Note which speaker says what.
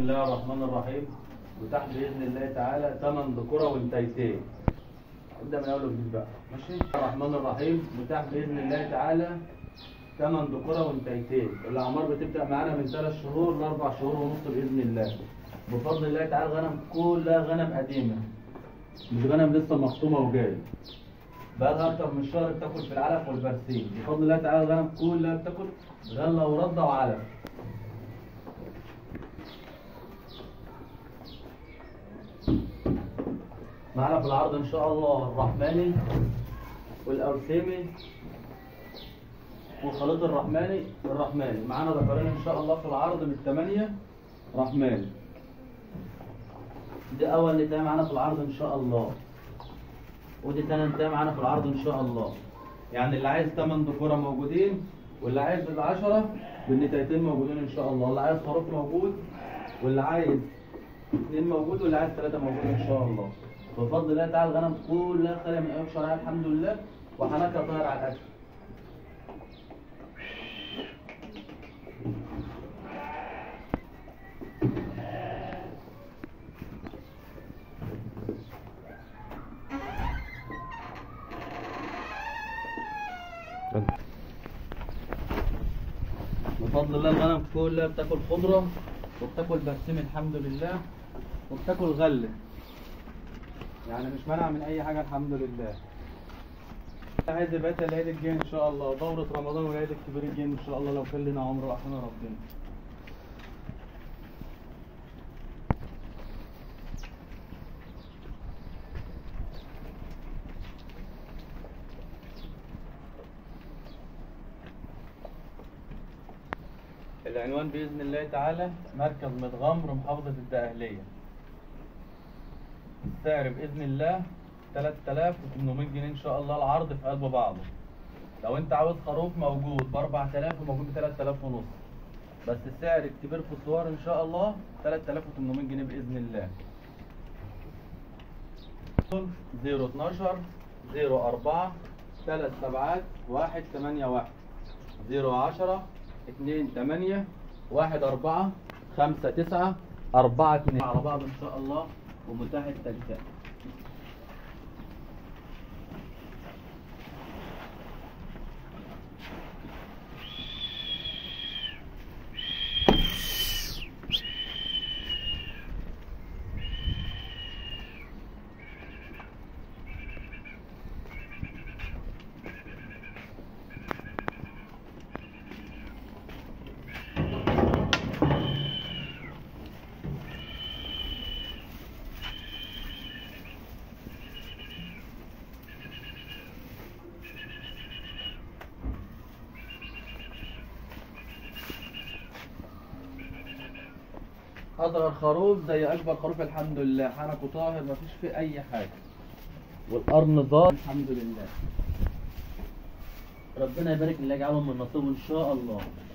Speaker 1: الله الرحمن الرحيم وتحت باذن الله تعالى ثمان ذكوره وانتيتين ابدا من اول وجديد بقى ماشي الرحمن الرحيم متاح باذن الله تعالى ثمان ذكوره وانتيتين الاعمار بتبدا معانا من ثلاث شهور لاربع شهور ونص باذن الله بفضل الله تعالى الغنم كلها غنم قديمه مش غنم لسه مخطومه وجاي بقى لها اكتر من شهر بتاكل في العلف والبرسيم بفضل الله تعالى الغنم كلها بتاكل غله ورده وعلف معانا في العرض ان شاء الله الرحماني والاوسيمي والخليط الرحماني الرحماني معانا ذكرين ان شاء الله في العرض من الثمانية رحماني دي اول نتاية معانا في العرض ان شاء الله ودي تاني نتاية معانا في العرض ان شاء الله يعني اللي عايز 8 ذكورة موجودين واللي عايز العشرة بالنتايتين موجودين ان شاء الله اللي عايز خروف موجود واللي عايز اثنين موجود واللي عايز ثلاثة موجود ان شاء الله بفضل الله تعالى الغنم كلها خالية من عيوب شرعية الحمد لله وحنكها طاهر على الاكل بفضل الله الغنم كلها بتاكل خضرة وبتاكل برسيم الحمد لله وبتاكل غلة يعني مش مانع من اي حاجة الحمد لله عايز يبقى العيد الجاي ان شاء الله دورة رمضان والعيد الكبير الجاي ان شاء الله لو كان لنا عمر واحنا ربنا العنوان بإذن الله تعالى مركز متغمر محافظة الدقهلية السعر بإذن الله 3800 جنيه إن شاء الله العرض في قلب بعضه لو أنت عاوز خروف موجود ب 4000 وموجود ب 3000 ونص بس السعر الكبير في الصور إن شاء الله 3800 جنيه بإذن الله 012 04 3 سبعات 1 8 1 010 اتنين تمانية واحد أربعة خمسة تسعة أربعة اتنين على بعض إن شاء الله ومتاح التجزئة أصغر خروف زي أكبر خروف الحمد لله حنكه طاهر مفيش فيه أي حاجة والقرن ضار الحمد لله ربنا يبارك اللي يجعلهم من نصيبه إن شاء الله